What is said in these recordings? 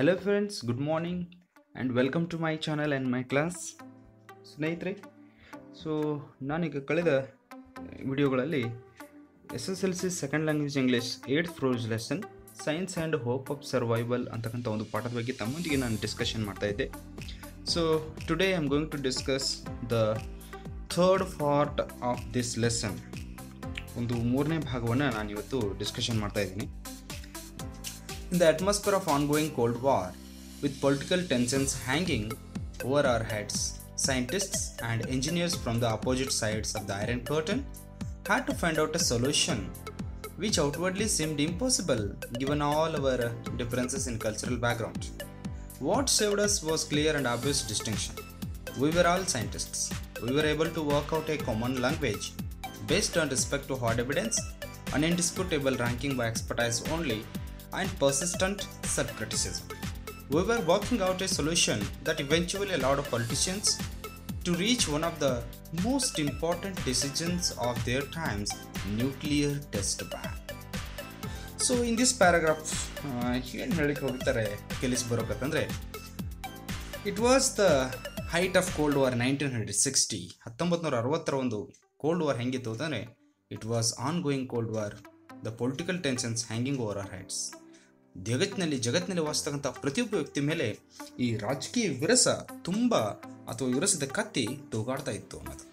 Hello friends good morning and welcome to my channel and my class ಸ್ನೇಹಿತರೆ so ನಾನೀಗ ಕಳೆದ ವಿಡಿಯೋಗಳಲ್ಲಿ S S L C second language English eight prose lesson science and hope of survival ಅಂತಕ್ಕಂಥ ಒಂದು ಪಾಠದ ಬಗ್ಗೆ ತಮ್ಮೊಂದಿಗೆ ನಾನು ಡಿಸ್ಕಷನ್ ಮಾಡ್ತಾ ಇದ್ದೆ so today I am going to discuss the third part of this lesson ಒಂದು ಮೂರನೇ ಭಾಗವನ್ನು ನಾನು ಇವತ್ತು ಡಿಸ್ಕಷನ್ ಮಾಡ್ತಾ ಇದ್ದೀನಿ In the atmosphere of ongoing Cold War, with political tensions hanging over our heads, scientists and engineers from the opposite sides of the Iron Curtain had to find out a solution which outwardly seemed impossible given all our differences in cultural background. What saved us was clear and obvious distinction. We were all scientists. We were able to work out a common language based on respect to hard evidence, an indisputable ranking by expertise only, and persistent self criticism. We were working out a solution that eventually allowed politicians to reach one of the most important decisions of their times nuclear test ban. So in this paragraph ಏನು ಹೇಳಿಕ್ಕೆ ಹೋಗ್ತಾರೆ ಕೆಲಸ ಬರೋಕತ್ತಂದ್ರೆ it was the height of cold war nineteen hundred sixty ಹತ್ತೊಂಬತ್ತು ನೂರ ಅರವತ್ತರ ಒಂದು cold war ಹೆಂಗಿತ್ತು ಅಂತಂದರೆ it was ongoing cold war the political tensions hanging over our heads ಜಗತ್ತಿನಲ್ಲಿ ಜಗತ್ತಿನಲ್ಲಿ ವಾಸಿಸ್ತಕ್ಕಂಥ ಪ್ರತಿಯೊಬ್ಬ ವ್ಯಕ್ತಿ ಮೇಲೆ ಈ ರಾಜಕೀಯ ವಿರಸ ತುಂಬ ಅಥವಾ ವಿರಸದ ಕತ್ತಿ ತೂಗಾಡ್ತಾ ಇತ್ತು ಅನ್ನೋದು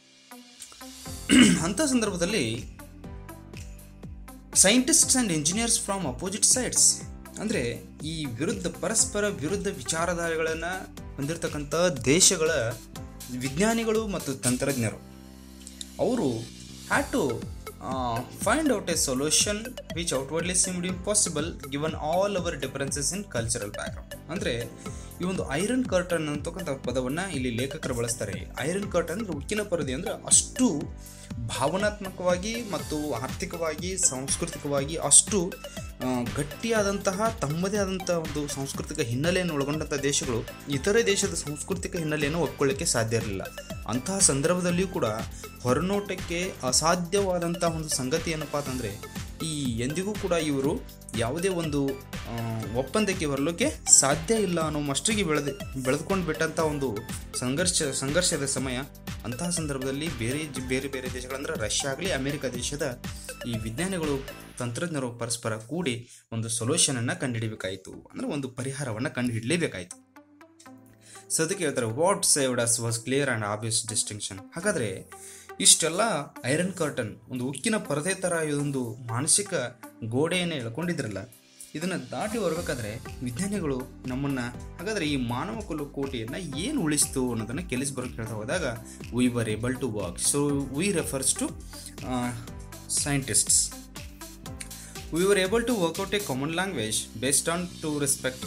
ಅಂಥ ಸಂದರ್ಭದಲ್ಲಿ scientists and engineers from opposite sides ಅಂದರೆ ಈ ವಿರುದ್ಧ ಪರಸ್ಪರ ವಿರುದ್ಧ ವಿಚಾರಧಾರೆಗಳನ್ನು ಹೊಂದಿರತಕ್ಕಂಥ ದೇಶಗಳ ವಿಜ್ಞಾನಿಗಳು ಮತ್ತು ತಂತ್ರಜ್ಞರು ಅವರು had to find out a solution which outwardly seemed impossible given all our differences in cultural background ಅಂದರೆ ಈ ಒಂದು ಐರನ್ ಕರ್ಟನ್ ಅಂತಕ್ಕಂಥ ಪದವನ್ನು ಇಲ್ಲಿ ಲೇಖಕರು ಬಳಸ್ತಾರೆ ಐರನ್ ಕರ್ಟನ್ ಅಂದರೆ ಉಕ್ಕಿನ ಪರದೆ ಅಂದರೆ ಅಷ್ಟು ಭಾವನಾತ್ಮಕವಾಗಿ ಮತ್ತು ಆರ್ಥಿಕವಾಗಿ ಸಾಂಸ್ಕೃತಿಕವಾಗಿ ಅಷ್ಟು ಗಟ್ಟಿಯಾದಂತಹ ತಮ್ಮದೇ ಆದಂಥ ಒಂದು ಸಾಂಸ್ಕೃತಿಕ ಹಿನ್ನೆಲೆಯನ್ನು ಒಳಗೊಂಡಂಥ ದೇಶಗಳು ಇತರೆ ದೇಶದ ಸಾಂಸ್ಕೃತಿಕ ಹಿನ್ನೆಲೆಯನ್ನು ಒಪ್ಕೊಳ್ಳಿಕ್ಕೆ ಸಾಧ್ಯ ಇರಲಿಲ್ಲ ಅಂತಹ ಸಂದರ್ಭದಲ್ಲಿಯೂ ಕೂಡ ಹೊರನೋಟಕ್ಕೆ ಅಸಾಧ್ಯವಾದಂಥ ಒಂದು ಸಂಗತಿ ಏನಪ್ಪ ಅಂತಂದರೆ ಈ ಎಂದಿಗೂ ಕೂಡ ಇವರು ಯಾವುದೇ ಒಂದು ಒಪ್ಪಂದಕ್ಕೆ ಬರಲಿಕ್ಕೆ ಸಾಧ್ಯ ಇಲ್ಲ ಅನ್ನೋ ಮಷ್ಟಿಗೆ ಬೆಳೆದು ಬೆಳೆದುಕೊಂಡು ಬಿಟ್ಟಂಥ ಒಂದು ಸಂಘರ್ಷ ಸಂಘರ್ಷದ ಸಮಯ ಅಂತಹ ಸಂದರ್ಭದಲ್ಲಿ ಬೇರೆ ಬೇರೆ ಬೇರೆ ದೇಶಗಳಂದ್ರೆ ರಷ್ಯಾ ಆಗಲಿ ಅಮೆರಿಕ ದೇಶದ ಈ ವಿಜ್ಞಾನಿಗಳು ತಂತ್ರಜ್ಞರು ಪರಸ್ಪರ ಕೂಡಿ ಒಂದು ಸೊಲ್ಯೂಷನನ್ನು ಕಂಡುಹಿಡಬೇಕಾಯಿತು ಅಂದರೆ ಒಂದು ಪರಿಹಾರವನ್ನು ಕಂಡುಹಿಡಲೇಬೇಕಾಯಿತು ಸೊ ಅದಕ್ಕೆ ಹೇಳ್ತಾರೆ what saved us was clear and obvious distinction ಹಾಗಾದರೆ ಇಷ್ಟೆಲ್ಲ ಐರನ್ ಕರ್ಟನ್ ಒಂದು ಉಕ್ಕಿನ ಪರದೆ ಥರ ಇದೊಂದು ಮಾನಸಿಕ ಗೋಡೆಯನ್ನು ಎಳ್ಕೊಂಡಿದ್ರಲ್ಲ ಇದನ್ನು ದಾಟಿ ಬರಬೇಕಾದ್ರೆ ವಿಜ್ಞಾನಿಗಳು ನಮ್ಮನ್ನು ಹಾಗಾದರೆ ಈ ಮಾನವ ಕುಲ ಕೋಟೆಯನ್ನು ಏನು ಉಳಿಸ್ತು ಅನ್ನೋದನ್ನು ಕೆಲಸ ಬರೋಕೆ ಹೇಳ್ತಾ ಹೋದಾಗ we were able to work so we refers to scientists we were able to work out a common language based on to respect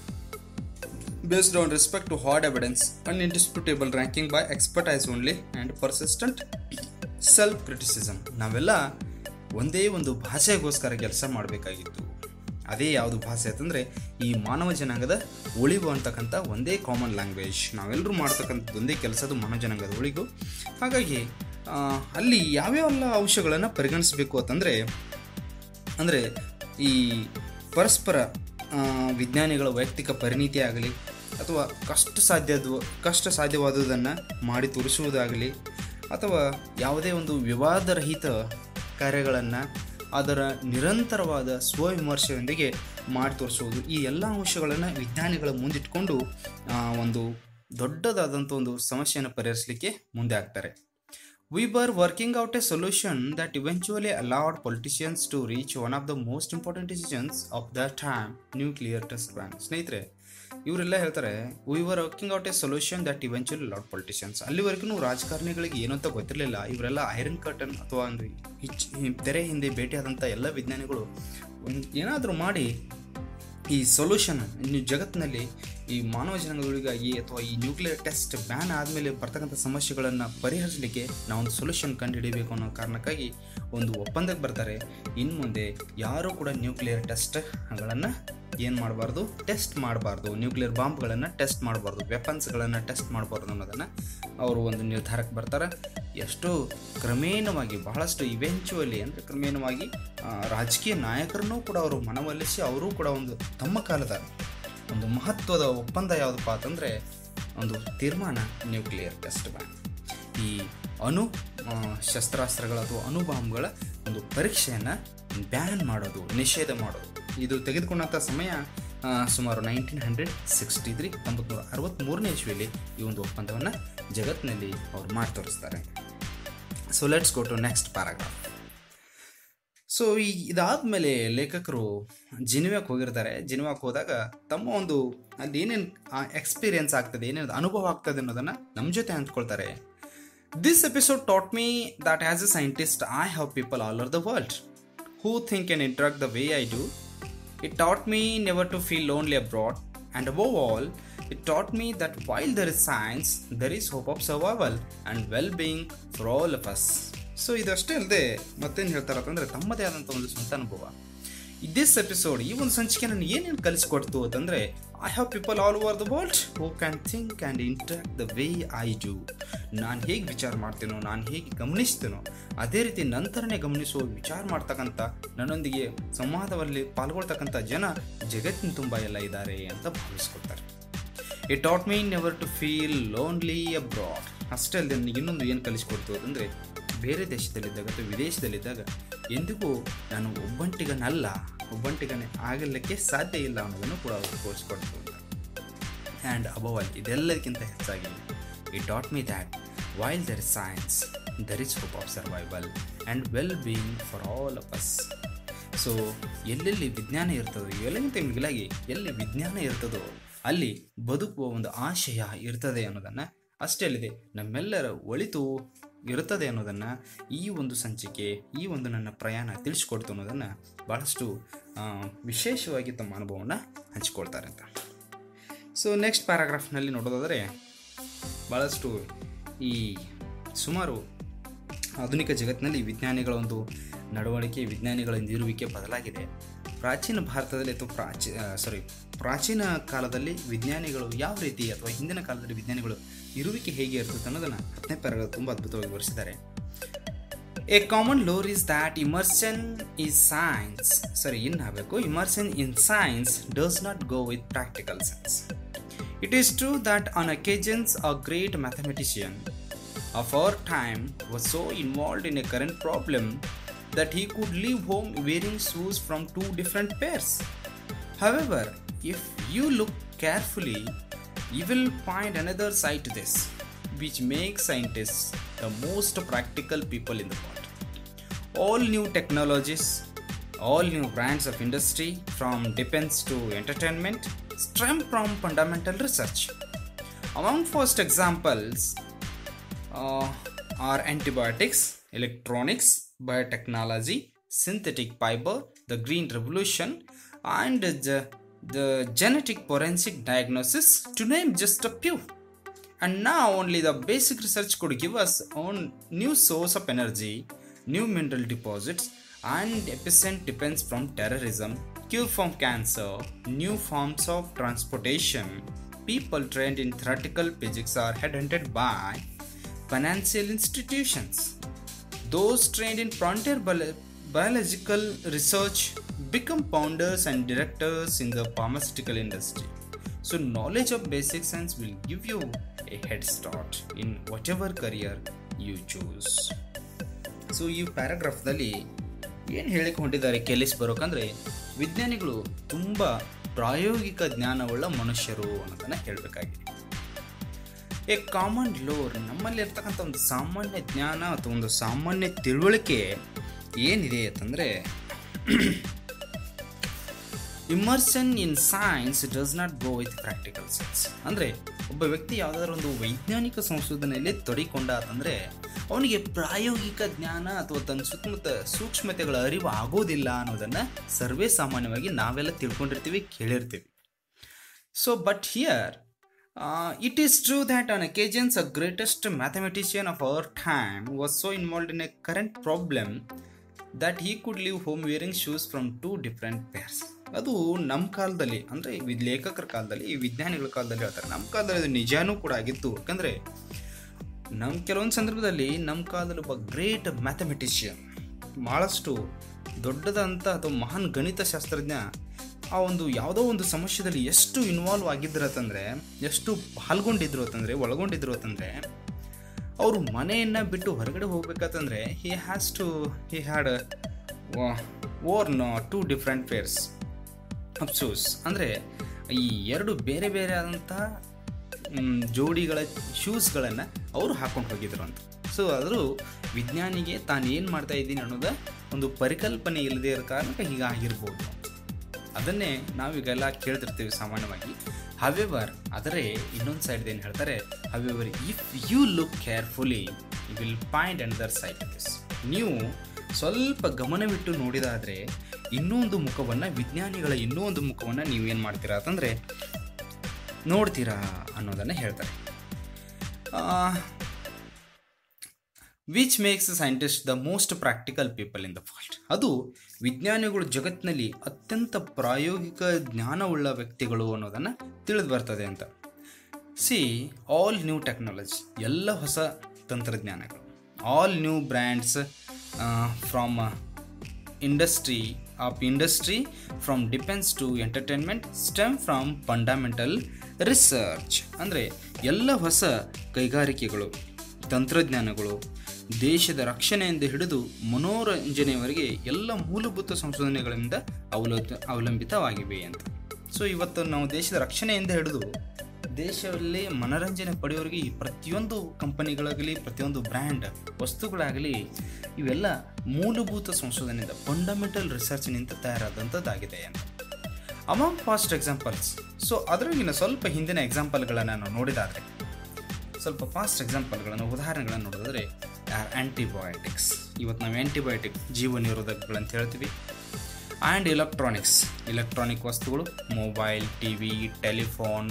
based on respect to hard evidence, an indisputable ranking by expertise only, and persistent self criticism. ನಾವೆಲ್ಲ ಒಂದೇ ಒಂದು ಭಾಷೆಗೋಸ್ಕರ ಕೆಲಸ ಮಾಡಬೇಕಾಗಿತ್ತು ಅದೇ ಯಾವುದು ಭಾಷೆ ಅಂತಂದರೆ ಈ ಮಾನವ ಜನಾಂಗದ ಉಳಿವು ಅಂತಕ್ಕಂಥ ಒಂದೇ ಕಾಮನ್ ಲ್ಯಾಂಗ್ವೇಜ್ ನಾವೆಲ್ಲರೂ ಮಾಡ್ತಕ್ಕಂಥದ್ದು ಒಂದೇ ಕೆಲಸದ ಮಾನವ ಜನಾಂಗದ ಉಳಿಗು ಹಾಗಾಗಿ ಅಲ್ಲಿ ಯಾವ್ಯಾವೆಲ್ಲ ಅಂಶಗಳನ್ನು ಪರಿಗಣಿಸಬೇಕು ಅಂತಂದರೆ ಅಂದರೆ ಈ ಪರಸ್ಪರ ವಿಜ್ಞಾನಿಗಳ ವೈಯಕ್ತಿಕ ಪರಿಣಿತಿ ಆಗಲಿ ಅಥವಾ ಕಷ್ಟ ಸಾಧ್ಯದ ಕಷ್ಟ ಸಾಧ್ಯವಾದುದನ್ನು ಮಾಡಿ ತೋರಿಸುವುದಾಗಲಿ ಅಥವಾ ಯಾವುದೇ ಒಂದು ವಿವಾದರಹಿತ ಕಾರ್ಯಗಳನ್ನು ಅದರ ನಿರಂತರವಾದ ಸ್ವವಿಮರ್ಶೆಯೊಂದಿಗೆ ಮಾಡಿ ತೋರಿಸುವುದು ಈ ಎಲ್ಲ ಅಂಶಗಳನ್ನು ವಿಜ್ಞಾನಿಗಳ ಮುಂದಿಟ್ಕೊಂಡು ಒಂದು ದೊಡ್ಡದಾದಂಥ ಒಂದು ಸಮಸ್ಯೆಯನ್ನು ಪರಿಹರಿಸಲಿಕ್ಕೆ ಮುಂದೆ ಆಗ್ತಾರೆ We were working out a solution that eventually allowed politicians to reach one of the most important decisions of their time, nuclear test ban. ಸ್ನೇಹಿತರೆ ಇವರೆಲ್ಲ ಹೇಳ್ತಾರೆ we were working out a solution that eventually lot politicians ಅಲ್ಲಿವರೆಗೂ ರಾಜಕಾರಣಿಗಳಿಗೆ ಏನು ಅಂತ ಗೊತ್ತಿರಲಿಲ್ಲ ಇವರೆಲ್ಲ iron curtain ಅಥವಾ ಒಂದು ಹಿಚ್ ತೆರೆ ಹಿಂದೆ ಭೇಟಿಯಾದಂಥ ಎಲ್ಲ ವಿಜ್ಞಾನಿಗಳು ಒಂದು ಏನಾದರೂ ಮಾಡಿ ಈ ಸೊಲ್ಯೂಷನ್ ಇನ್ನು ಜಗತ್ತಿನಲ್ಲಿ ಈ ಮಾನವ ಜನಾಂಗಗಳಿಗಾಗಿ ಅಥವಾ ಈ ನ್ಯೂಕ್ಲಿಯರ್ ಟೆಸ್ಟ್ ಬ್ಯಾನ್ ಆದಮೇಲೆ ಬರ್ತಕ್ಕಂಥ ಸಮಸ್ಯೆಗಳನ್ನು ಪರಿಹರಿಸಲಿಕ್ಕೆ ನಾವೊಂದು ಸೊಲ್ಯೂಷನ್ ಕಂಡುಹಿಡಿಯಬೇಕು ಅನ್ನೋ ಕಾರಣಕ್ಕಾಗಿ ಒಂದು ಒಪ್ಪಂದಕ್ಕೆ ಬರ್ತಾರೆ ಇನ್ನು ಮುಂದೆ ಯಾರೂ ಕೂಡ ನ್ಯೂಕ್ಲಿಯರ್ ಟೆಸ್ಟ್ಗಳನ್ನು ಏನು ಮಾಡಬಾರ್ದು ಟೆಸ್ಟ್ ಮಾಡಬಾರ್ದು ನ್ಯೂಕ್ಲಿಯರ್ ಬಾಂಬ್ಗಳನ್ನು ಟೆಸ್ಟ್ ಮಾಡಬಾರ್ದು ವೆಪನ್ಸ್ಗಳನ್ನು ಟೆಸ್ಟ್ ಮಾಡಬಾರ್ದು ಅನ್ನೋದನ್ನು ಅವರು ಒಂದು ನಿರ್ಧಾರಕ್ಕೆ ಬರ್ತಾರೆ ಎಷ್ಟೋ ಕ್ರಮೇಣವಾಗಿ ಬಹಳಷ್ಟು ಇವೆಂಚುವಲಿ ಅಂದರೆ ಕ್ರಮೇಣವಾಗಿ ರಾಜಕೀಯ ನಾಯಕರನ್ನೂ ಕೂಡ ಅವರು ಮನವೊಲಿಸಿ ಅವರೂ ಕೂಡ ಒಂದು ತಮ್ಮ ಕಾಲದ ಒಂದು ಮಹತ್ವದ ಒಪ್ಪಂದ ಯಾವುದಪ್ಪ ಅಂತಂದರೆ ಒಂದು ತೀರ್ಮಾನ ನ್ಯೂಕ್ಲಿಯರ್ ಟೆಸ್ಟ್ ಬ್ಯಾನ್ ಈ ಅಣು ಆ, ಶಸ್ತ್ರಾಸ್ತ್ರಗಳ ಅಥವಾ ಅಣು ಬಾಂಬ್ಗಳ ಒಂದು ಪರೀಕ್ಷೆಯನ್ನು ಬ್ಯಾನ್ ಮಾಡೋದು ನಿಷೇಧ ಮಾಡೋದು ಇದು ತೆಗೆದುಕೊಂಡಂಥ ಸಮಯ ಆ, ಸುಮಾರು ನೈನ್ಟೀನ್ ಹಂಡ್ರೆಡ್ ಸಿಕ್ಸ್ಟಿ ತ್ರೀ ತೊಂಬತ್ನೂರ ಅರವತ್ತ್ಮೂರನೇ ಇಸ್ವಿಯಲ್ಲಿ ಈ ಒಂದು ಒಪ್ಪಂದವನ್ನು ಜಗತ್ತಿನಲ್ಲಿ ಅವ್ರು ಮಾಡಿ ತೋರಿಸ್ತಾರೆ so let's go to next paragraph so ಈ ಇದಾದ್ಮೇಲೆ ಲೇಖಕರು ಜಿನಿವಾಕ್ ಹೋಗಿರ್ತಾರೆ ಜಿನಿವಾಕ್ ಹೋದಾಗ ತಮ್ಮ ಒಂದು ಅಲ್ಲಿ ಏನೇನು ಎಕ್ಸ್ಪೀರಿಯನ್ಸ್ ಆಗ್ತದೆ ಏನೇನು ಅನುಭವ ಆಗ್ತದೆ ಅನ್ನೋದನ್ನ ನಮ್ಮ ಜೊತೆ ಹಂಚ್ಕೊಳ್ತಾರೆ this episode taught me that as a scientist I have people all over the world who think and interact the way I do it taught me never to feel lonely abroad and above all it taught me that while there is science there is hope of survival and well being for all of us so ಇದಷ್ಟೇ ಅಲ್ಲದೆ ಮತ್ತೇನು ಹೇಳ್ತಾರೆ ಅಂತಂದರೆ ತಮ್ಮದೇ ಆದಂಥ ಒಂದು ಸ್ವಂತ ಅನುಭವ ದಿಸ್ ಎಪಿಸೋಡ್ ಈ ಒಂದು ಸಂಚಿಕೆ ನಾನು ಏನೇನು ಕಲಿಸ್ಕೊಡ್ತು ಅಂತಂದರೆ I have people all over the world who can think and interact the way I do ನಾನು ಹೇಗೆ ವಿಚಾರ ಮಾಡ್ತೀನೋ ನಾನು ಹೇಗೆ ಗಮನಿಸ್ತೀನೋ ಅದೇ ರೀತಿ ನಂತರನೇ ಗಮನಿಸುವ ವಿಚಾರ ಮಾಡ್ತಕ್ಕಂಥ ನನ್ನೊಂದಿಗೆ ಸಂವಾದದಲ್ಲಿ ಪಾಲ್ಗೊಳ್ತಕ್ಕಂಥ ಜನ ಜಗತ್ತಿನ ತುಂಬ ಎಲ್ಲ ಇದ್ದಾರೆ ಅಂತ ಭಾವಿಸ್ಕೊಳ್ತಾರೆ it taught me never to feel lonely abroad ಅಷ್ಟೇ ಅಲ್ಲದೆ ನನಗೆ ಇನ್ನೊಂದು ಏನು ಕಲಿಸ್ಕೊಡ್ತು ಅಂತಂದರೆ ಬೇರೆ ದೇಶದಲ್ಲಿದ್ದಾಗ ಅಥವಾ ವಿದೇಶದಲ್ಲಿದ್ದಾಗ ಎಂದಿಗೂ ನಾನು ಒಬ್ಬಂಟಿಗನಲ್ಲ ಒಬ್ಬಂಟಿಗನೇ ಆಗಲಿಕ್ಕೆ ಸಾಧ್ಯ ಇಲ್ಲ ಅನ್ನೋದನ್ನು ಕೂಡ ಅವರು ತೋರಿಸ್ಕೊಡ್ತು ಅಂತ ಆ್ಯಂಡ್ ಅಬವ್ ಆಲ್ ಇದೆಲ್ಲದಕ್ಕಿಂತ ಹೆಚ್ಚಾಗಿ it taught me that while there science there is hope of survival and well being for all of us so ಎಲ್ಲೆಲ್ಲಿ ವಿಜ್ಞಾನ ಇರ್ತದೋ ಎಲ್ಲಕ್ಕಿಂತ ಮಿಗಿಲಾಗಿ ಎಲ್ಲಿ ವಿಜ್ಞಾನ ಇರ್ತದೋ ಅಲ್ಲಿ ಬದುಕುವ ಒಂದು ಆಶಯ ಇರ್ತದೆ ಅನ್ನೋದನ್ನು ಅಷ್ಟೇ ಅಲ್ಲದೆ ನಮ್ಮೆಲ್ಲರ ಒಳಿತು ಇರುತ್ತದೆ ಅನ್ನೋದನ್ನು ಈ ಒಂದು ಸಂಚಿಕೆ ಈ ಒಂದು ನನ್ನ ಪ್ರಯಾಣ ತಿಳಿಸ್ಕೊಡ್ತು ಅನ್ನೋದನ್ನು ಭಾಳಷ್ಟು ಆ, ವಿಶೇಷವಾಗಿ ತಮ್ಮ ಅನುಭವವನ್ನು ಹಂಚಿಕೊಳ್ತಾರೆ ಅಂತ ಸೊ ನೆಕ್ಸ್ಟ್ ಪ್ಯಾರಾಗ್ರಾಫ್ನಲ್ಲಿ ನೋಡೋದಾದರೆ ಭಾಳಷ್ಟು ಈ ಸುಮಾರು ಆಧುನಿಕ ಜಗತ್ತಿನಲ್ಲಿ ವಿಜ್ಞಾನಿಗಳ ಒಂದು ನಡವಳಿಕೆ ವಿಜ್ಞಾನಿಗಳ ಇರುವಿಕೆ ಬದಲಾಗಿದೆ ಪ್ರಾಚೀನ ಭಾರತದಲ್ಲಿ ಅಥವಾ ಪ್ರಾಚೀ ಸಾರಿ ಪ್ರಾಚೀನ ಕಾಲದಲ್ಲಿ ವಿಜ್ಞಾನಿಗಳು ಯಾವ ರೀತಿ ಅಥವಾ ಹಿಂದಿನ ಕಾಲದಲ್ಲಿ ವಿಜ್ಞಾನಿಗಳು ಇರುವಿಕೆ ಹೇಗೆ ಇರ್ತದೆ ಅನ್ನೋದನ್ನು ಹತ್ತನೇ ಪ್ಯಾರಾಗ್ರಾಫ್ ತುಂಬ ಅದ್ಭುತವಾಗಿ ವಿವರಿಸಿದ್ದಾರೆ a common lore is that immersion is science ಸರಿ ಇನ್ನು ಆಗಬೇಕು immersion in science does not go with practical science it is true that on occasions a great mathematician of our time was so involved in a current problem that he could leave home wearing shoes from two different pairs. However, if you look carefully, you will find another side to this, which makes scientists the most practical people in the world. All new technologies, all new brands of industry, from defense to entertainment, stem from fundamental research. Among first examples uh, are antibiotics, electronics, biotechnology, synthetic fiber, the green revolution, and the, the genetic forensic diagnosis, to name just a few. And now only the basic research could give us on new source of energy, new mineral deposits, and epicent defense from terrorism, cure from cancer, new forms of transportation. People trained in theoretical physics are headhunted by financial institutions. Those trained in frontier bio- biological research become founders and directors in the pharmaceutical industry. So, knowledge of basic science will give you a head start in whatever career you choose. So ಈ ಪ್ಯಾರಾಗ್ರಾಫ್ದಲ್ಲಿ ಏನು ಹೇಳಿಕ್ಕೆ ಹೊಂಟಿದ್ದಾರೆ ಕೆಲಿಸ್ ಬರೋಕಂದ್ರೆ ವಿಜ್ಞಾನಿಗಳು ತುಂಬ ಪ್ರಾಯೋಗಿಕ ಜ್ಞಾನವುಳ್ಳ ಮನುಷ್ಯರು ಅನ್ನೋದನ್ನು ಹೇಳಬೇಕಾಗಿದೆ ಎ ಕಾಮನ್ ಲೋರ್ ನಮ್ಮಲ್ಲಿ ಇರ್ತಕ್ಕಂಥ ಒಂದು ಸಾಮಾನ್ಯ ಜ್ಞಾನ ಅಥವಾ ಒಂದು ಸಾಮಾನ್ಯ ತಿಳುವಳಿಕೆ ಏನಿದೆ ಅಂತಂದರೆ immersion in science does not go with practical science ಅಂದರೆ ಒಬ್ಬ ವ್ಯಕ್ತಿ ಯಾವುದಾದ್ರೂ ಒಂದು ವೈಜ್ಞಾನಿಕ ಸಂಶೋಧನೆಯಲ್ಲಿ ತೊಡಗಿಕೊಂಡ ಅಂತಂದರೆ ಅವನಿಗೆ ಪ್ರಾಯೋಗಿಕ ಜ್ಞಾನ ಅಥವಾ ತನ್ನ ಸುತ್ತಮುತ್ತ ಸೂಕ್ಷ್ಮತೆಗಳ ಅರಿವು ಆಗೋದಿಲ್ಲ ಅನ್ನೋದನ್ನು ಸರ್ವೇ ಸಾಮಾನ್ಯವಾಗಿ ನಾವೆಲ್ಲ ತಿಳ್ಕೊಂಡಿರ್ತೀವಿ ಕೇಳಿರ್ತೀವಿ so but here it is true that on occasions a greatest mathematician of our time was so involved in a current problem that he could leave home wearing shoes from two different pairs ಅದು ನಮ್ಮ ಕಾಲದಲ್ಲಿ ಅಂದರೆ ಲೇಖಕರ ಕಾಲದಲ್ಲಿ ಈ ವಿಜ್ಞಾನಿಗಳ ಕಾಲದಲ್ಲಿ ಹೇಳ್ತಾರೆ ನಮ್ಮ ಕಾಲದಲ್ಲಿ ಅದು ನಿಜಾನೂ ಕೂಡ ಆಗಿತ್ತು ಯಾಕಂದರೆ ನಮ್ಮ ಕೆಲವೊಂದು ಸಂದರ್ಭದಲ್ಲಿ ನಮ್ಮ ಕಾಲದಲ್ಲಿ ಒಬ್ಬ ಗ್ರೇಟ್ ಮ್ಯಾಥಮೆಟಿಷಿಯನ್ ಭಾಳಷ್ಟು ದೊಡ್ಡದಂಥ ಅಥವಾ ಮಹಾನ್ ಗಣಿತ ಶಾಸ್ತ್ರಜ್ಞ ಆ ಒಂದು ಯಾವುದೋ ಒಂದು ಸಮಸ್ಯೆದಲ್ಲಿ ಎಷ್ಟು ಇನ್ವಾಲ್ವ್ ಆಗಿದ್ರು ಅಂತಂದರೆ ಎಷ್ಟು ಪಾಲ್ಗೊಂಡಿದ್ರು ಅಂತಂದರೆ ಒಳಗೊಂಡಿದ್ರು ಅಂತಂದರೆ ಅವರು ಮನೆಯನ್ನು ಬಿಟ್ಟು ಹೊರಗಡೆ ಹೋಗ್ಬೇಕಂತಂದರೆ he has to he had worn two different pairs of shoes ಅಂದರೆ ಈ ಎರಡು ಬೇರೆ ಬೇರೆ ಆದಂಥ ಮ್, ಜೋಡಿಗಳ ಶೂಸ್ಗಳನ್ನು ಅವರು ಹಾಕೊಂಡು ಹೋಗಿದ್ರು ಅಂತ ಸೊ ಆದರೂ ವಿಜ್ಞಾನಿಗೆ ತಾನು ಏನು ಮಾಡ್ತಾ ಇದ್ದೀನಿ ಅನ್ನೋದ ಒಂದು ಪರಿಕಲ್ಪನೆ ಇಲ್ಲದೆ ಇರೋ ಕಾರಣಕ್ಕೆ ಹೀಗಾಗಿರ್ಬೋದು ಅದನ್ನೇ ನಾವೀಗೆಲ್ಲ ಕೇಳ್ತಿರ್ತೀವಿ ಸಾಮಾನ್ಯವಾಗಿ ಹವೆವರ್ ಆದರೆ ಇನ್ನೊಂದು ಸೈಡ್ ಏನು ಹೇಳ್ತಾರೆ however if you look carefully you will find another side this ನೀವು ಸ್ವಲ್ಪ ಗಮನವಿಟ್ಟು ನೋಡಿದಾದರೆ ಇನ್ನೂ ಒಂದು ಮುಖವನ್ನು ವಿಜ್ಞಾನಿಗಳ ಇನ್ನೂ ಒಂದು ಮುಖವನ್ನು ನೀವೇನು ಮಾಡ್ತೀರಾ ಅಂತಂದರೆ ನೋಡ್ತೀರಾ ಅನ್ನೋದನ್ನು ಹೇಳ್ತಾರೆ which makes scientist the most practical people in the world ಅದು ವಿಜ್ಞಾನಿಗಳು ಜಗತ್ತಿನಲ್ಲಿ ಅತ್ಯಂತ ಪ್ರಾಯೋಗಿಕ ಜ್ಞಾನವುಳ್ಳ ವ್ಯಕ್ತಿಗಳು ಅನ್ನೋದನ್ನು ತಿಳಿದು ಬರ್ತದೆ ಅಂತ ಸಿ ಆಲ್ ನ್ಯೂ ಟೆಕ್ನಾಲಜಿ ಎಲ್ಲ ಹೊಸ ತಂತ್ರಜ್ಞಾನಗಳು all new brands from industry of industry from defence to entertainment stem from fundamental research ಅಂದರೆ ಎಲ್ಲ ಹೊಸ ಕೈಗಾರಿಕೆಗಳು ತಂತ್ರಜ್ಞಾನಗಳು ದೇಶದ ರಕ್ಷಣೆಯಿಂದ ಹಿಡಿದು ಮನೋರಂಜನೆಯವರೆಗೆ ಎಲ್ಲ ಮೂಲಭೂತ ಸಂಶೋಧನೆಗಳಿಂದ ಅವಲ ಅವಲಂಬಿತವಾಗಿವೆ ಅಂತ ಸೊ ಇವತ್ತು ನಾವು ದೇಶದ ರಕ್ಷಣೆಯಿಂದ ಹಿಡಿದು ದೇಶದಲ್ಲಿ ಮನೋರಂಜನೆ ಪಡೆಯೋರಿಗೆ ಈ ಪ್ರತಿಯೊಂದು ಕಂಪನಿಗಳಾಗಲಿ ಪ್ರತಿಯೊಂದು ಬ್ರ್ಯಾಂಡ್ ವಸ್ತುಗಳಾಗಲಿ ಇವೆಲ್ಲ ಮೂಲಭೂತ ಸಂಶೋಧನೆಯಿಂದ ಫಂಡಮೆಂಟಲ್ ರಿಸರ್ಚ್ನಿಂದ ತಯಾರಾದಂಥದ್ದಾಗಿದೆ ಅಂತ ಅಮಾಂಗ್ ಫಾಸ್ಟ್ ಎಕ್ಸಾಂಪಲ್ಸ್ ಸೊ ಅದರೊಳಗಿನ ಸ್ವಲ್ಪ ಹಿಂದಿನ ಎಕ್ಸಾಂಪಲ್ಗಳನ್ನು ನಾವು ನೋಡಿದಾದರೆ ಸ್ವಲ್ಪ ಫಾಸ್ಟ್ ಎಕ್ಸಾಂಪಲ್ಗಳನ್ನು ಉದಾಹರಣೆಗಳನ್ನು ನೋಡಿದ್ರೆ ಆ್ಯಂಟಿಬಯೋಟಿಕ್ಸ್ ಇವತ್ತು ನಾವು ಆ್ಯಂಟಿಬಯೋಟಿಕ್ ಜೀವ ನಿರೋಧಕಗಳಂತ ಹೇಳ್ತೀವಿ ಆ್ಯಂಡ್ ಎಲೆಕ್ಟ್ರಾನಿಕ್ಸ್ ಎಲೆಕ್ಟ್ರಾನಿಕ್ ವಸ್ತುಗಳು mobile T V telephone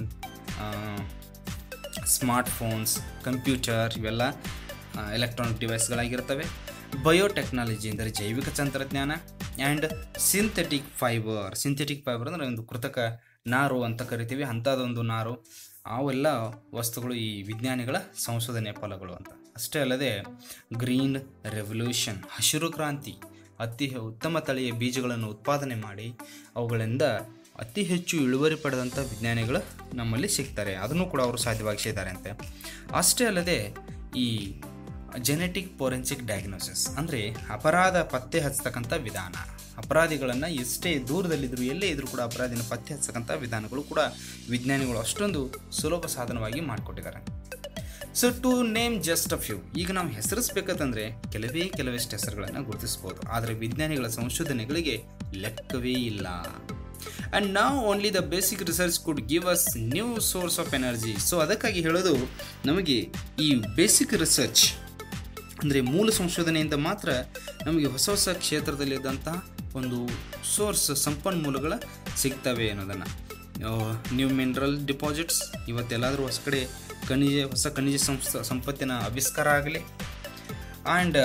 smartphones computer ಇವೆಲ್ಲ ಎಲೆಕ್ಟ್ರಾನಿಕ್ ಡಿವೈಸ್ಗಳಾಗಿರ್ತವೆ ಬಯೋಟೆಕ್ನಾಲಜಿ ಅಂದರೆ ಜೈವಿಕ ತಂತ್ರಜ್ಞಾನ and synthetic fibre synthetic fibre ಅಂದರೆ ಒಂದು ಕೃತಕ ನಾರು ಅಂತ ಕರಿತೀವಿ ಅಂಥದ್ದೊಂದು ನಾರು ಅವೆಲ್ಲ ವಸ್ತುಗಳು ಈ ವಿಜ್ಞಾನಿಗಳ ಸಂಶೋಧನೆಯ ಫಲಗಳು ಅಂತ ಅಷ್ಟೇ ಅಲ್ಲದೆ ಗ್ರೀನ್ ರೆವಲ್ಯೂಷನ್ ಹಸಿರು ಕ್ರಾಂತಿ ಅತಿ ಉತ್ತಮ ತಳಿಯ ಬೀಜಗಳನ್ನು ಉತ್ಪಾದನೆ ಮಾಡಿ ಅವುಗಳಿಂದ ಅತಿ ಹೆಚ್ಚು ಇಳುವರಿ ಪಡೆದಂಥ ವಿಜ್ಞಾನಿಗಳು ನಮ್ಮಲ್ಲಿ ಸಿಗ್ತಾರೆ ಅದನ್ನು ಕೂಡ ಅವರು ಸಾಧ್ಯವಾಗಿಸಿದ್ದಾರೆ ಅಂತೆ ಅಷ್ಟೇ ಅಲ್ಲದೆ ಈ ಜೆನೆಟಿಕ್ ಫೋರೆನ್ಸಿಕ್ ಡಯಾಗ್ನೋಸಿಸ್ ಅಂದರೆ ಅಪರಾಧ ಪತ್ತೆ ಹಚ್ಚತಕ್ಕಂಥ ವಿಧಾನ ಅಪರಾಧಿಗಳನ್ನು ಎಷ್ಟೇ ದೂರದಲ್ಲಿದ್ದರೂ ಎಲ್ಲೇ ಇದ್ದರೂ ಕೂಡ ಅಪರಾಧಿನ ಪತ್ತೆ ಹಚ್ಚತಕ್ಕಂಥ ವಿಧಾನಗಳು ಕೂಡ ವಿಜ್ಞಾನಿಗಳು ಅಷ್ಟೊಂದು ಸುಲಭ ಸಾಧನವಾಗಿ ಮಾಡಿಕೊಟ್ಟಿದ್ದಾರೆ so to name just a few ಈಗ ನಾವು ಹೆಸರಿಸ್ಬೇಕಂತಂದರೆ ಕೆಲವೇ ಕೆಲವಷ್ಟು ಹೆಸರುಗಳನ್ನು ಗುರುತಿಸ್ಬೋದು ಆದರೆ ವಿಜ್ಞಾನಿಗಳ ಸಂಶೋಧನೆಗಳಿಗೆ ಲೆಕ್ಕವೇ ಇಲ್ಲ ಆ್ಯಂಡ್ ನಾವು only the basic research could give us new source of energy so ಅದಕ್ಕಾಗಿ ಹೇಳೋದು ನಮಗೆ ಈ ಬೇಸಿಕ್ ರಿಸರ್ಚ್ ಅಂದರೆ ಮೂಲ ಸಂಶೋಧನೆಯಿಂದ ಮಾತ್ರ ನಮಗೆ ಹೊಸ ಹೊಸ ಕ್ಷೇತ್ರದಲ್ಲಿದ್ದಂಥ ಒಂದು ಸೋರ್ಸ್ ಸಂಪನ್ಮೂಲಗಳ ಸಿಗ್ತವೆ ಅನ್ನೋದನ್ನು ನ್ಯೂ ಮಿನರಲ್ ಡಿಪಾಸಿಟ್ಸ್ ಇವತ್ತೆಲ್ಲಾದರೂ ಹೊಸ ಕಡೆ ಖನಿಜ ಹೊಸ ಖನಿಜ ಸಂಸ್ ಸಂಪತ್ತಿನ ಆವಿಷ್ಕಾರ ಆಗಲಿ and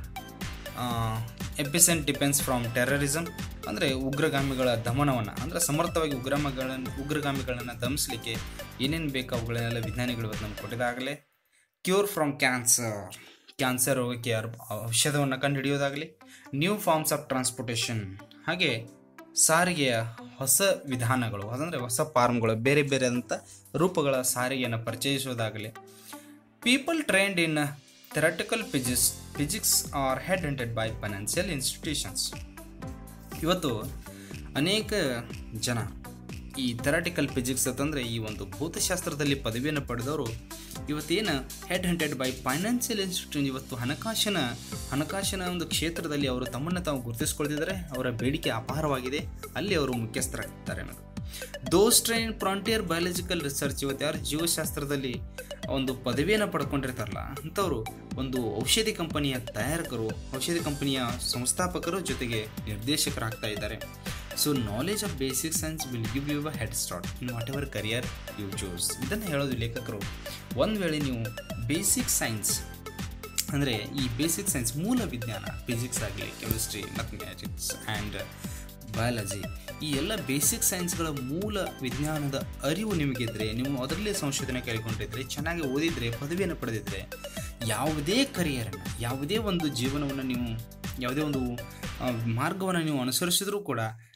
efficient defence from terrorism ಅಂದರೆ ಉಗ್ರಗಾಮಿಗಳ ದಮನವನ್ನು ಅಂದರೆ ಸಮರ್ಥವಾಗಿ ಉಗ್ರಮಗಳನ್ನು ಉಗ್ರಗಾಮಿಗಳನ್ನು ದಮಿಸಲಿಕ್ಕೆ ಏನೇನು ಬೇಕು ಅವುಗಳನ್ನೆಲ್ಲ ವಿಜ್ಞಾನಿಗಳು ಇವತ್ತು ನಮ್ಗೆ ಕೊಟ್ಟಿದ್ದಾಗಲೇ ಕ್ಯೂರ್ ಫ್ರಮ್ ಕ್ಯಾನ್ಸರ್ ಕ್ಯಾನ್ಸರ್ ರೋಗಕ್ಕೆ ಔಷಧವನ್ನು ಕಂಡುಹಿಡಿಯೋದಾಗಲಿ ನ್ಯೂ ಫಾರ್ಮ್ಸ್ ಆಫ್ ಟ್ರಾನ್ಸ್ಪೋರ್ಟೇಷನ್ ಹಾಗೆ ಸಾರಿಗೆಯ ಹೊಸ ವಿಧಾನಗಳು ಅದಂದರೆ ಹೊಸ ಫಾರ್ಮ್ಗಳು ಬೇರೆ ಬೇರೆ ಆದಂಥ ರೂಪಗಳ ಸಾರಿಗೆಯನ್ನು ಪರಿಚಯಿಸೋದಾಗಲಿ people trained in theoretical physics physics are headhunted by financial institutions ಇವತ್ತು ಅನೇಕ ಜನ ಈ ಥೆರಟಿಕಲ್ ಫಿಸಿಕ್ಸ್ ಅಂತಂದರೆ ಈ ಒಂದು ಭೌತಶಾಸ್ತ್ರದಲ್ಲಿ ಪದವಿಯನ್ನು ಪಡೆದವರು ಇವತ್ತೇನು headhunted by financial institution ಇವತ್ತು ಹಣಕಾಸಿನ ಹಣಕಾಸಿನ ಒಂದು ಕ್ಷೇತ್ರದಲ್ಲಿ ಅವರು ತಮ್ಮನ್ನು ತಾವು ಗುರುತಿಸ್ಕೊಳ್ತಿದ್ದಾರೆ ಅವರ ಬೇಡಿಕೆ ಅಪಾರವಾಗಿದೆ ಅಲ್ಲಿ ಅವರು ಮುಖ್ಯಸ್ಥರಾಗ್ತಾರೆ ಅನ್ನೋದು those trained frontier biological research ಇವತ್ತು ಯಾರು ಜೀವಶಾಸ್ತ್ರದಲ್ಲಿ ಒಂದು ಪದವಿಯನ್ನು ಪಡ್ಕೊಂಡಿರ್ತಾರಲ್ಲ ಅಂಥವರು ಒಂದು ಔಷಧಿ ಕಂಪನಿಯ ತಯಾರಕರು ಔಷಧಿ ಕಂಪನಿಯ ಸಂಸ್ಥಾಪಕರು ಜೊತೆಗೆ ನಿರ್ದೇಶಕರಾಗ್ತಾ ಇದ್ದಾರೆ so knowledge of basic science will give you a head start in whatever career you choose ಇದನ್ನು ಹೇಳೋದು ಲೇಖಕರು ಒಂದು ವೇಳೆ ನೀವು ಬೇಸಿಕ್ ಸೈನ್ಸ್ ಅಂದರೆ ಈ ಬೇಸಿಕ್ ಸೈನ್ಸ್ ಮೂಲ ವಿಜ್ಞಾನ ಫಿಸಿಕ್ಸ್ ಆಗಲಿ ಕೆಮಿಸ್ಟ್ರಿ ಮ್ಯಾಥಮೆಟಿಕ್ಸ್ ಆ್ಯಂಡ್ ಬಯಾಲಜಿ ಈ ಎಲ್ಲ ಬೇಸಿಕ್ ಸೈನ್ಸ್ಗಳ ಮೂಲ ವಿಜ್ಞಾನದ ಅರಿವು ನಿಮಗಿದ್ರೆ ನೀವು ಅದರಲ್ಲೇ ಸಂಶೋಧನೆ ಕೈಗೊಂಡಿದ್ರೆ ಚೆನ್ನಾಗಿ ಓದಿದರೆ ಪದವಿಯನ್ನು ಪಡೆದಿದ್ರೆ ಯಾವುದೇ ಕರಿಯರನ್ನು ಯಾವುದೇ ಒಂದು ಜೀವನವನ್ನು ನೀವು ಯಾವುದೇ ಒಂದು ಮಾರ್ಗವನ್ನು ನೀವು ಅನುಸರಿಸಿದ್ರೂ ಕೂಡ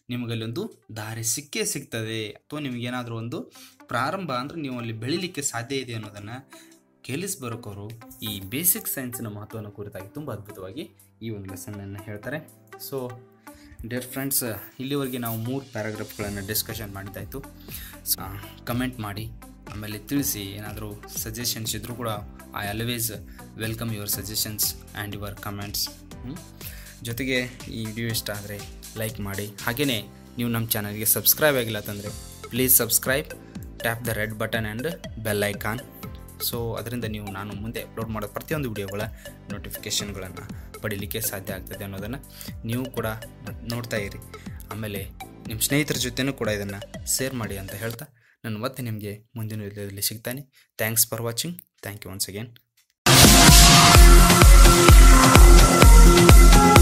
ನಿಮಗಲ್ಲೊಂದು ದಾರಿ ಸಿಕ್ಕೇ ಸಿಗ್ತದೆ ಅಥವಾ ನಿಮಗೇನಾದರೂ ಒಂದು ಪ್ರಾರಂಭ ಅಂದರೆ ನೀವು ಅಲ್ಲಿ ಬೆಳಿಲಿಕ್ಕೆ ಸಾಧ್ಯ ಇದೆ ಅನ್ನೋದನ್ನು ಕೆಲಿಸ್ ಬರೋಕವರು ಈ ಬೇಸಿಕ್ ಸೈನ್ಸಿನ ಮಹತ್ವವನ್ನು ಕುರಿತಾಗಿ ತುಂಬ ಅದ್ಭುತವಾಗಿ ಈ ಒಂದು ಲೆಸನನ್ನು ಹೇಳ್ತಾರೆ ಸೊ ಡಿಯರ್ ಫ್ರೆಂಡ್ಸ್ ಇಲ್ಲಿವರೆಗೆ ನಾವು ಮೂರು ಪ್ಯಾರಾಗ್ರಾಫ್ಗಳನ್ನು ಡಿಸ್ಕಷನ್ ಮಾಡಿದ್ದಾಯಿತು ಕಮೆಂಟ್ ಮಾಡಿ ಆಮೇಲೆ ತಿಳಿಸಿ ಏನಾದರೂ ಸಜೆಷನ್ಸ್ ಇದ್ದರೂ ಕೂಡ I always welcome your suggestions and your comments ಜೊತೆಗೆ ಈ ವಿಡಿಯೋ ಇಷ್ಟ ಆದರೆ ಲೈಕ್ ಮಾಡಿ ಹಾಗೆಯೇ ನೀವು ನಮ್ಮ ಚಾನಲ್ಗೆ ಸಬ್ಸ್ಕ್ರೈಬ್ ಆಗಿಲ್ಲ ಅಂತಂದರೆ please subscribe tap the red button and bell icon so ಅದರಿಂದ ನೀವು ನಾನು ಮುಂದೆ ಅಪ್ಲೋಡ್ ಮಾಡೋ ಪ್ರತಿಯೊಂದು ವಿಡಿಯೋಗಳ ನೋಟಿಫಿಕೇಷನ್ಗಳನ್ನು ಪಡೀಲಿಕ್ಕೆ ಸಾಧ್ಯ ಆಗ್ತದೆ ಅನ್ನೋದನ್ನು ನೀವು ಕೂಡ ನೋಡ್ತಾ ಇರಿ ಆಮೇಲೆ ನಿಮ್ಮ ಸ್ನೇಹಿತರ ಜೊತೆನೂ ಕೂಡ ಇದನ್ನು ಶೇರ್ ಮಾಡಿ ಅಂತ ಹೇಳ್ತಾ ನಾನು ಮತ್ತೆ ನಿಮಗೆ ಮುಂದಿನ ವಿಡಿಯೋದಲ್ಲಿ ಸಿಗ್ತಾನೆ thanks for watching thank you once again